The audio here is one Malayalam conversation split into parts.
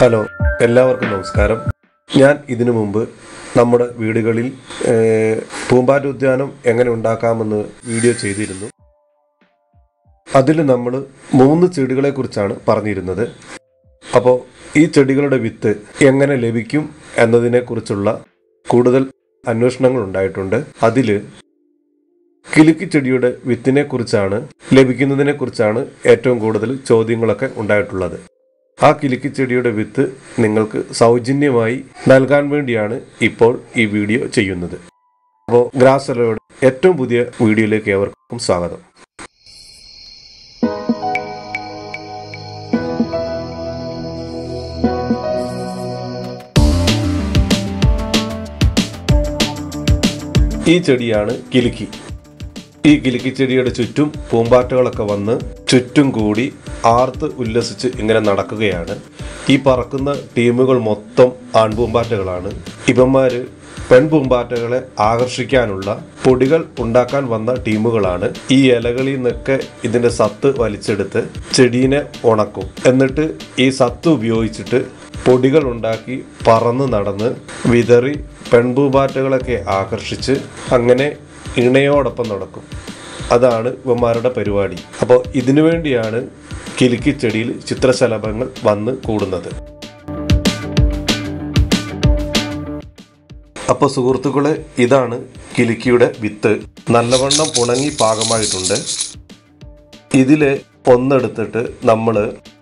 ഹലോ എല്ലാവർക്കും നമസ്കാരം ഞാൻ ഇതിനു മുമ്പ് നമ്മുടെ വീടുകളിൽ ഏഹ്, പൂമ്പാറ്റ ഉദ്യാനം എങ്ങനെ ഉണ്ടാക്കാമെന്ന് വീഡിയോ ചെയ്തിരുന്നു അതിൽ നമ്മൾ മൂന്ന് ചെടികളെ കുറിച്ചാണ് പറഞ്ഞിരുന്നത് അപ്പോൾ ഈ ചെടികളുടെ വിത്ത് എങ്ങനെ ലഭിക്കും എന്നതിനെക്കുറിച്ചുള്ള കൂടുതൽ അന്വേഷണങ്ങൾ ഉണ്ടായിട്ടുണ്ട് അതിൽ കിലുക്കി ചെടിയുടെ വിത്തിനെ കുറിച്ചാണ് ലഭിക്കുന്നതിനെ കുറിച്ചാണ് ഏറ്റവും കൂടുതൽ ചോദ്യങ്ങളൊക്കെ ഉണ്ടായിട്ടുള്ളത് ആ കിലുക്കി ചെടിയുടെ വിത്ത് നിങ്ങൾക്ക് സൗജന്യമായി നൽകാൻ വേണ്ടിയാണ് ഇപ്പോൾ ഈ വീഡിയോ ചെയ്യുന്നത് അപ്പോൾ ഗ്രാസലയുടെ ഏറ്റവും പുതിയ വീഡിയോയിലേക്ക് ഏവർക്കും സ്വാഗതം ഈ ചെടിയാണ് കിലുക്കി ഈ കിലുക്കി ചെടിയുടെ ചുറ്റും പൂമ്പാറ്റകളൊക്കെ വന്ന് ചുറ്റും കൂടി ആർത്ത് ഉല്ലസിച്ച് ഇങ്ങനെ നടക്കുകയാണ് ഈ പറക്കുന്ന ടീമുകൾ മൊത്തം ആൺപൂമ്പാറ്റകളാണ് ഇവന്മാര് പെൺപൂമ്പാറ്റകളെ ആകർഷിക്കാനുള്ള പൊടികൾ ഉണ്ടാക്കാൻ വന്ന ടീമുകളാണ് ഈ ഇലകളിൽ നിന്നൊക്കെ ഇതിന്റെ സത്ത് വലിച്ചെടുത്ത് ചെടീനെ ഉണക്കും എന്നിട്ട് ഈ സത്ത് ഉപയോഗിച്ചിട്ട് പൊടികൾ ഉണ്ടാക്കി പറന്ന് നടന്ന് വിതറി പെൺപൂമ്പാറ്റകളൊക്കെ ആകർഷിച്ച് അങ്ങനെ ഇണയോടൊപ്പം നടക്കും അതാണ് ഇവന്മാരുടെ പരിപാടി അപ്പോൾ ഇതിനു വേണ്ടിയാണ് കിലുക്കി ചെടിയിൽ ചിത്രശലഭങ്ങൾ വന്ന് കൂടുന്നത് അപ്പോൾ സുഹൃത്തുക്കളെ ഇതാണ് കിലുക്കിയുടെ വിത്ത് നല്ലവണ്ണം ഉണങ്ങി പാകമായിട്ടുണ്ട് ഇതിലെ ഒന്നെടുത്തിട്ട് നമ്മൾ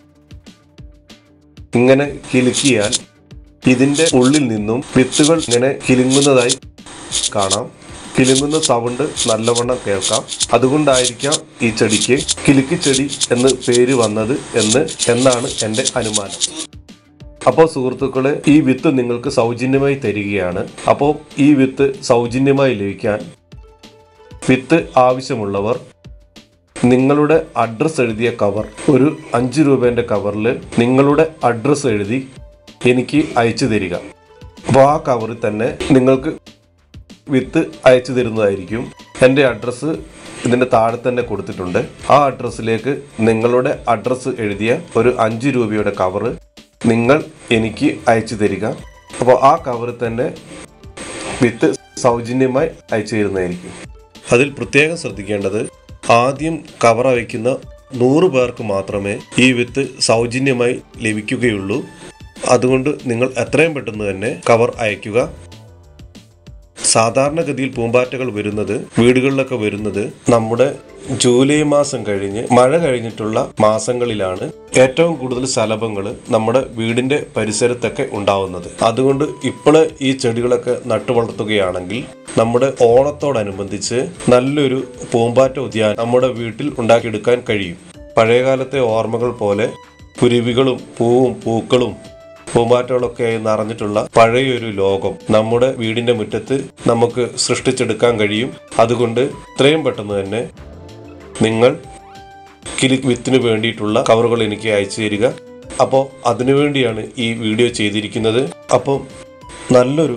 ഇങ്ങനെ കിലുക്കിയാൽ ഇതിന്റെ ഉള്ളിൽ നിന്നും വിത്തുകൾ ഇങ്ങനെ കിലുങ്ങുന്നതായി കാണാം കിലുങ്ങുന്ന സൗണ്ട് നല്ലവണ്ണം കേൾക്കാം അതുകൊണ്ടായിരിക്കാം ഈ ചെടിക്ക് കിലുക്കി ചെടി എന്ന് പേര് വന്നത് എന്ന് എന്നാണ് എൻ്റെ അനുമാനം അപ്പോൾ സുഹൃത്തുക്കളെ ഈ വിത്ത് നിങ്ങൾക്ക് സൗജന്യമായി തരികയാണ് അപ്പോൾ ഈ വിത്ത് സൗജന്യമായി ലഭിക്കാൻ വിത്ത് ആവശ്യമുള്ളവർ നിങ്ങളുടെ അഡ്രസ്സ് എഴുതിയ കവർ ഒരു അഞ്ച് രൂപേൻ്റെ കവറിൽ നിങ്ങളുടെ അഡ്രസ്സ് എഴുതി എനിക്ക് അയച്ചു തരിക അപ്പോൾ ആ കവറിൽ തന്നെ നിങ്ങൾക്ക് വിത്ത് അയച്ചു തരുന്നതായിരിക്കും എൻ്റെ അഡ്രസ്സ് ഇതിൻ്റെ താഴെ തന്നെ കൊടുത്തിട്ടുണ്ട് ആ അഡ്രസ്സിലേക്ക് നിങ്ങളുടെ അഡ്രസ്സ് എഴുതിയ ഒരു അഞ്ച് രൂപയുടെ കവറ് നിങ്ങൾ എനിക്ക് അയച്ചു തരിക അപ്പോൾ ആ കവറിൽ തന്നെ വിത്ത് സൗജന്യമായി അയച്ചു തരുന്നതായിരിക്കും അതിൽ പ്രത്യേകം ശ്രദ്ധിക്കേണ്ടത് ആദ്യം കവർ അയക്കുന്ന നൂറ് പേർക്ക് മാത്രമേ ഈ വിത്ത് സൗജന്യമായി ലഭിക്കുകയുള്ളൂ അതുകൊണ്ട് നിങ്ങൾ എത്രയും പെട്ടെന്ന് തന്നെ കവർ അയക്കുക സാധാരണഗതിയിൽ പൂമ്പാറ്റകൾ വരുന്നത് വീടുകളിലൊക്കെ വരുന്നത് നമ്മുടെ ജൂലൈ മാസം കഴിഞ്ഞ് മഴ കഴിഞ്ഞിട്ടുള്ള മാസങ്ങളിലാണ് ഏറ്റവും കൂടുതൽ ശലഭങ്ങൾ നമ്മുടെ വീടിന്റെ പരിസരത്തൊക്കെ ഉണ്ടാവുന്നത് അതുകൊണ്ട് ഇപ്പോഴ് ഈ ചെടികളൊക്കെ നട്ടു വളർത്തുകയാണെങ്കിൽ നമ്മുടെ ഓണത്തോടനുബന്ധിച്ച് നല്ലൊരു പൂമ്പാറ്റ ഉദ്യാനം നമ്മുടെ വീട്ടിൽ ഉണ്ടാക്കിയെടുക്കാൻ കഴിയും പഴയകാലത്തെ ഓർമ്മകൾ പോലെ കുരുവികളും പൂവും പൂക്കളും പൂമ്പാറ്റകളൊക്കെ നിറഞ്ഞിട്ടുള്ള പഴയൊരു ലോകം നമ്മുടെ വീടിന്റെ മുറ്റത്ത് നമുക്ക് സൃഷ്ടിച്ചെടുക്കാൻ കഴിയും അതുകൊണ്ട് ഇത്രയും പെട്ടെന്ന് തന്നെ നിങ്ങൾ കിലി വിത്തിന് വേണ്ടിയിട്ടുള്ള കവറുകൾ എനിക്ക് അയച്ചു തരിക അപ്പോൾ അതിനുവേണ്ടിയാണ് ഈ വീഡിയോ ചെയ്തിരിക്കുന്നത് അപ്പം നല്ലൊരു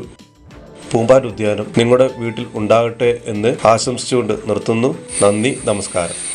പൂമ്പാറ്റ ഉദ്യാനം നിങ്ങളുടെ വീട്ടിൽ ഉണ്ടാകട്ടെ എന്ന് ആശംസിച്ചുകൊണ്ട് നിർത്തുന്നു നന്ദി നമസ്കാരം